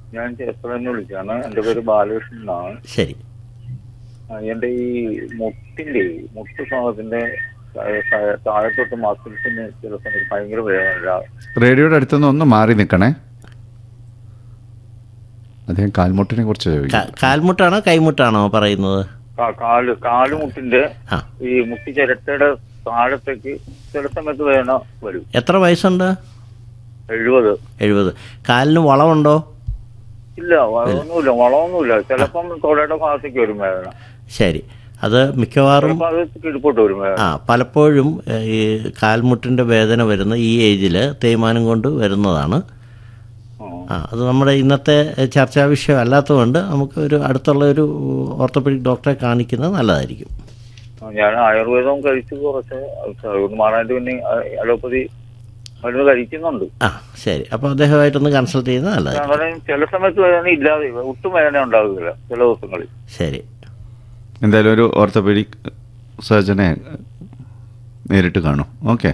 ഞാൻ ചേർത്തലന്ന് വിളിച്ചാണ് എന്റെ പേര് ബാലകൃഷ്ണൻ എന്നാണ് ശരി ആ, എന്റെ ഈ മുട്ടിന്റെ മുട്ട് ഭാഗത്തിന്റെ താഴെ- താഴെ- താഴെ തൊട്ട് മസിൽസിന് ചില സമയത്ത് ഭയങ്കര വേദന റേഡിയോയുടെ അടുത്തുനിന്ന് ഒന്ന് മാറി നിൽക്കണേ അദ്ദേഹം കാൽമുട്ടിനെ കുറിച്ച് ചോദിക്കും കാ- കാൽമുട്ടാണോ കൈമുട്ടാണോ പറയുന്നത് കാ- കാല് കാലുമുട്ടിന്റെ ആ ഈ മുട്ടി ചിരട്ടയുടെ താഴത്തേക്ക് ചില സമയത്ത് വേദന വരും എത്ര വയസ്സുണ്ട് എഴുപത് എഴുപത് കാലിന് വളമുണ്ടോ ഇല്ല വളമൊന്നുമില്ല വളമൊന്നുമില്ല ചിലപ്പം തൊടയുടെ ഭാഗത്തേക്ക് വരും വേദന ശരി അത് മിക്കവാറും ചിലപ്പോൾ അത് കിഴിപ്പോട്ട് വരും വേദന ആ പലപ്പോഴും ഏഹ്, ഈ കാൽമുട്ടിൻ്റെ വേദന വരുന്ന ഈ ഏജിൽ തേയ്മാനം കൊണ്ട് വരുന്നതാണ് ആ. ആ അത് നമ്മുടെ ഇന്നത്തെ ചർച്ചാ വിഷയം അല്ലാത്തതുകൊണ്ട് നമുക്ക് ഒരു അടുത്തുള്ള ഒരു ഓർത്തോപെഡിക് ഡോക്ടറെ കാണിക്കുന്നത് നല്ലതായിരിക്കും ഞാൻ ആയുർവേദം കഴിച്ചു കുറച്ച് അത് മാറാനായിട്ട് പിന്നെ അലോപ്പതി മരുന്ന് കഴിക്കുന്നുണ്ട് ആ ശരി അപ്പോൾ അദ്ദേഹമായിട്ടൊന്ന് കൺസൾട്ട് ചെയ്യുന്നത് നല്ലതായിരിക്കും അങ്ങനെ ചില സമയത്ത് വേദന ഇല്ലാതെ ഒട്ടും വേദന ഉണ്ടാകുന്നില്ല ചില ദിവസങ്ങളിൽ ശരി എന്തായാലും ഒരു ഓർത്തോപീഡിക് സർജനെ നേരിട്ട് കാണും ഓക്കെ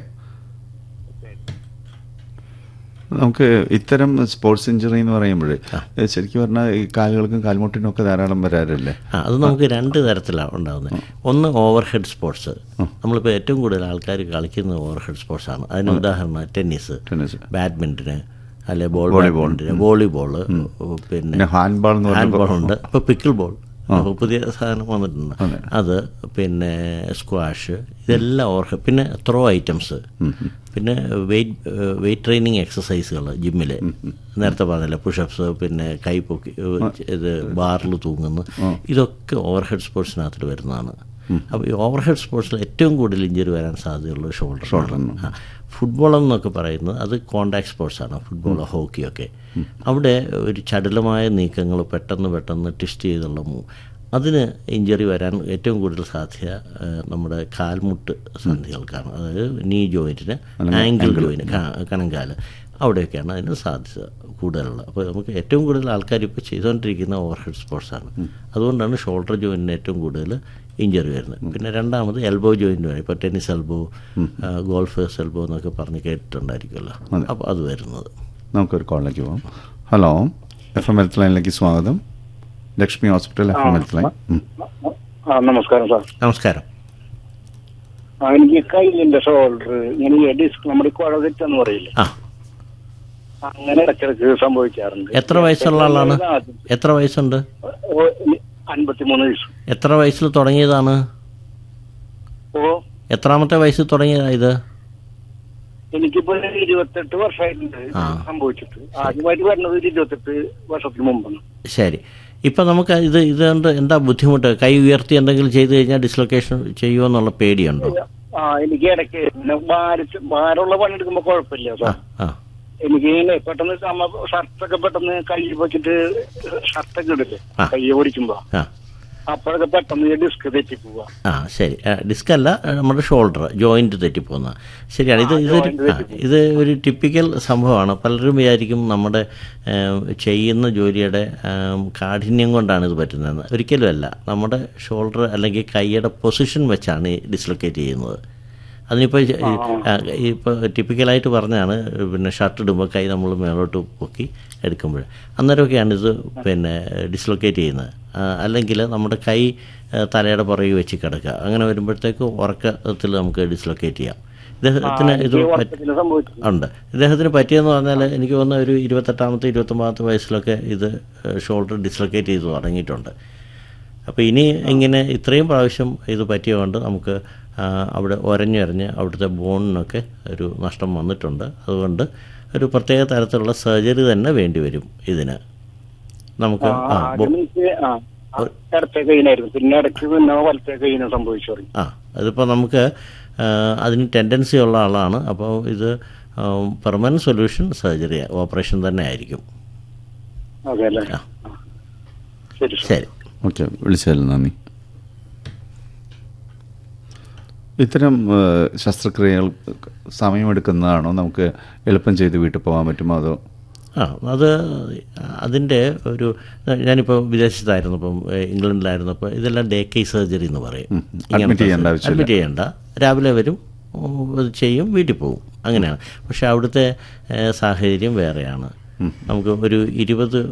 നമുക്ക് ഇത്തരം സ്പോർട്സ് ഇഞ്ചുറി എന്ന് പറയുമ്പോൾ ശരിക്കും പറഞ്ഞാൽ ഈ കാലുകൾക്കും കാൽമുട്ടിനും ഒക്കെ ധാരാളം വരാറില്ലേ ആ അത് നമുക്ക് രണ്ട് തരത്തിലാണ് ഉണ്ടാകുന്നത് ഒന്ന് ഓവർ ഹെഡ് സ്പോർട്സ് നമ്മളിപ്പോൾ ഏറ്റവും കൂടുതൽ ആൾക്കാർ കളിക്കുന്നത് ഓവർ ഹെഡ് സ്പോർട്സ് ആണ് അതിന് ഉദാഹരണം ടെന്നീസ് ടെന്നീസ് ബാഡ്മിൻ്റന് അല്ലെ ബോൾ ബാഡ്മിൻ്റന് വോളിബോള് പിന്നെ പിന്നെ ഹാൻഡ്ബാൾ എന്ന് ഹാൻഡ് പറഞ്ഞാൽ ബോൾ ഉണ്ട് ഇപ്പോൾ പിക്കിൾ ബോൾ ഇപ്പോൾ പുതിയ സാധനം വന്നിട്ടുണ്ട് അത് പിന്നെ സ്ക്വാഷ് ഇതെല്ലാം ഓർക്ക പിന്നെ ത്രോ ഐറ്റംസ് പിന്നെ വെയിറ്റ് വെയിറ്റ് ട്രെയിനിങ് എക്സസൈസുകൾ ജിമ്മിൽ നേരത്തെ പറഞ്ഞില്ല പുഷപ്സ് പിന്നെ കൈ പൊക്കി ഏഹ്, ഇത് ബാറിൽ തൂങ്ങുന്നു ഇതൊക്കെ ഓവർ ഹെഡ് സ്പോർട്സിനകത്ത് വരുന്നതാണ് അപ്പോൾ ഈ ഓവർ ഹെഡ് സ്പോർട്സിൽ ഏറ്റവും കൂടുതൽ ഇഞ്ചുറി വരാൻ സാധ്യതയുള്ളത് ഷോൾഡർ ഷോൾഡർ ഫുട്ബോൾ എന്നൊക്കെ പറയുന്നത് അത് കോണ്ടാക്ട് സ്പോർട്സാണ് ഫുട്ബോൾ ഹോക്കിയൊക്കെ അവിടെ ഒരു ചടുലമായ നീക്കങ്ങൾ പെട്ടെന്ന് പെട്ടെന്ന് ട്വിസ്റ്റ് ചെയ്തുള്ള മൂവ് അതിന് ഇഞ്ചറി വരാൻ ഏറ്റവും കൂടുതൽ സാധ്യത ആ, നമ്മുടെ കാൽമുട്ട് സന്ധികൾക്കാണ് അതായത് നീ ജോയിൻറ്റിന് ആംഗിൾ ജോയിൻറ്റ് കണങ്കാല് അവിടെയൊക്കെയാണ് അതിന് സാധ്യത കൂടുതലുള്ളത് അപ്പോൾ നമുക്ക് ഏറ്റവും കൂടുതൽ ആൾക്കാർ ഇപ്പോൾ ചെയ്തുകൊണ്ടിരിക്കുന്ന ഓവർ ഹെഡ് സ്പോർട്സാണ് അതുകൊണ്ടാണ് ഷോൾഡർ ജോയിൻറ്റിന് ഏറ്റവും കൂടുതൽ ഇഞ്ചറി വരുന്നത് പിന്നെ രണ്ടാമത് എൽബോ ജോയിൻറ്റ് വരും ഇപ്പോൾ ടെന്നീസ് എൽബോ ഗോൾഫേഴ്സ് എൽബോ എന്നൊക്കെ പറഞ്ഞ് കേട്ടിട്ടുണ്ടായിരിക്കുമല്ലോ അപ്പോൾ അത് വരുന്നത് നമുക്കൊരു കോളിലേക്ക് പോകാം ഹലോ എഫ് എം ഹെൽത്ത് ലൈനിലേക്ക് സ്വാഗതം Lakshmi hospital F M health line ഉം. ആ നമസ്കാരം സാർ നമസ്കാരം ആ എനിക്ക് കയ്യിലിന്റെ ഷോൾഡർ ഇങ്ങനെ ഡിസ്ക് നമ്മുടെ കുഴ തെറ്റെന്ന് പറയില്ലേ ആ അങ്ങനെ ഇടയ്ക്കിടയ്ക്ക് സംഭവിക്കാറുണ്ട് എത്ര വയസ്സുള്ള ആളാണ് എത്ര വയസ്സുണ്ട് അൻപത്തിമൂന്ന് വയസ്സ് എത്ര വയസ്സിൽ തുടങ്ങിയതാണ് ഓ എത്രാമത്തെ വയസ്സിൽ തുടങ്ങിയതാ ഇത് എനിക്കിപ്പോ ഒരു ഇരുപത്തെട്ട് വർഷമായിട്ടുണ്ട് ഇത് ആ. സംഭവിച്ചിട്ട് ആദ്യമായിട്ട് വരുന്നത് ഒരു ഇരുപത്തെട്ട് വർഷത്തിന് മുമ്പാണ് ശരി ഇപ്പം നമുക്ക് ഇത് ഇതുകൊണ്ട് എന്താ ബുദ്ധിമുട്ട് കൈ ഉയർത്തി എന്തെങ്കിലും ചെയ്തു കഴിഞ്ഞാൽ ഡിസ്ലൊക്കേഷൻ ചെയ്യുമോ എന്നുള്ള പേടിയുണ്ടോ ആ എനിക്ക് ഇടയ്ക്ക് പിന്നെ ഭാരിച്ച് ഭാരമുള്ള പണിയെടുക്കുമ്പോ കുഴപ്പമില്ല ആ സാർ ആ എനിക്ക് ഇങ്ങനെ പെട്ടെന്ന് നമ്മ ഷർട്ടൊക്കെ പെട്ടെന്ന് കൈ വെച്ചിട്ട് ഷർട്ടൊക്കെ ഇടില്ലേ ആ. കൈ ഓടിക്കുമ്പോ ആ അപ്പോഴൊക്കെ പെട്ടെന്ന് ഡിസ്ക് തെറ്റി പോവാ ആ ശരി ഡിസ്ക് അല്ല ആ, നമ്മുടെ ഷോൾഡർ ജോയിൻറ്റ് തെറ്റിപ്പോകുന്ന ശരിയാണ് ഇത് ഇതൊരു ആ, ഇത് ഒരു ടിപ്പിക്കൽ സംഭവമാണ് പലരും വിചാരിക്കും നമ്മുടെ ഏം, ചെയ്യുന്ന ജോലിയുടെ ഏം, കാഠിന്യം കൊണ്ടാണ് ഇത് പറ്റുന്നതെന്ന് ഒരിക്കലുമല്ല നമ്മുടെ ഷോൾഡർ അല്ലെങ്കിൽ കൈയുടെ പൊസിഷൻ വെച്ചാണ് ഈ ഡിസ്ലൊക്കേറ്റ് ചെയ്യുന്നത് അതിനിപ്പോൾ ഇപ്പോൾ ടിപ്പിക്കലായിട്ട് പറഞ്ഞാണ് പിന്നെ ഷർട്ട് ഇടുമ്പോൾ കൈ നമ്മൾ മേലോട്ട് പൊക്കി എടുക്കുമ്പോൾ അന്നേരമൊക്കെയാണ് ഇത് പിന്നെ ഡിസ്ലൊക്കേറ്റ് ചെയ്യുന്നത് അല്ലെങ്കിൽ നമ്മുടെ കൈ ആ, തലയുടെ പുറകെ വെച്ച് കിടക്കുക അങ്ങനെ വരുമ്പോഴത്തേക്ക് ഉറക്കത്തിൽ നമുക്ക് ഡിസ്ലൊക്കേറ്റ് ചെയ്യാം ഇദ്ദേഹത്തിന് ഇത് പറ്റ- ഉറക്കത്തിന് സംഭവിച്ചു ഉണ്ട് ഇദ്ദേഹത്തിന് പറ്റിയെന്ന് പറഞ്ഞാൽ എനിക്ക് തോന്നുന്ന ഒരു ഇരുപത്തെട്ടാമത്തെ ഇരുപത്തൊമ്പതാമത്തെ വയസ്സിലൊക്കെ ഇത് ഷോൾഡർ ഡിസ്ലൊക്കേറ്റ് ചെയ്ത് തുടങ്ങിയിട്ടുണ്ട് അപ്പോൾ ഇനി ഇങ്ങനെ ഇത്രയും പ്രാവശ്യം ഇത് പറ്റിയതുകൊണ്ട് നമുക്ക് ആ, അവിടെ ഒരഞ്ഞൊരഞ്ഞ് അവിടുത്തെ ബോണിനൊക്കെ ഒരു നഷ്ടം വന്നിട്ടുണ്ട് അതുകൊണ്ട് ഒരു പ്രത്യേക തരത്തിലുള്ള സർജറി തന്നെ വേണ്ടി വരും ഇതിന് നമുക്ക് ആ ബോ- ആദ്യം എനിക്ക് ആ ആ, ഇടത്തെ കൈനായിരുന്നു പിന്നെ ഇടയ്ക്ക് പിന്നെ വലത്തെ കൈന് സംഭവിച്ചു തുടങ്ങി ആ അതിപ്പോൾ നമുക്ക് ആ, അതിന് ടെൻഡൻസി ഉള്ള ആളാണ് അപ്പോൾ ഇത് പെർമനൻറ്റ് സൊല്യൂഷൻ സർജറി ഓപ്പറേഷൻ തന്നെ ആയിരിക്കും അതെ അല്ലേ ആ. ആ. ശരി സാർ ശരി ഓക്കെ വിളിച്ചതിൽ നന്ദി ഇത്തരം ആ, ശസ്ത്രക്രിയകൾ സമയമെടുക്കുന്നതാണോ നമുക്ക് എളുപ്പം ചെയ്ത് വീട്ടിൽ പോകാൻ പറ്റുമോ അതോ ആ അത് അതിൻ്റെ ഒരു ഞാനിപ്പോൾ വിദേശത്തായിരുന്നപ്പം ഏഹ്, ഇംഗ്ലണ്ടിലായിരുന്നപ്പോൾ ഇതെല്ലാം ഡേ കേ സർജറി എന്ന് പറയും ഉം. Admit ചെയ്യേണ്ട ആവശ്യമില്ല. അഡ്മിറ്റ് ചെയ്യേണ്ട രാവിലെ വരും ഉം, ഇത് ചെയ്യും വീട്ടിൽ പോകും അങ്ങനെയാണ് പക്ഷേ അവിടുത്തെ ഏഹ്, സാഹചര്യം വേറെയാണ് നമുക്ക് ഒരു ഇരുപത്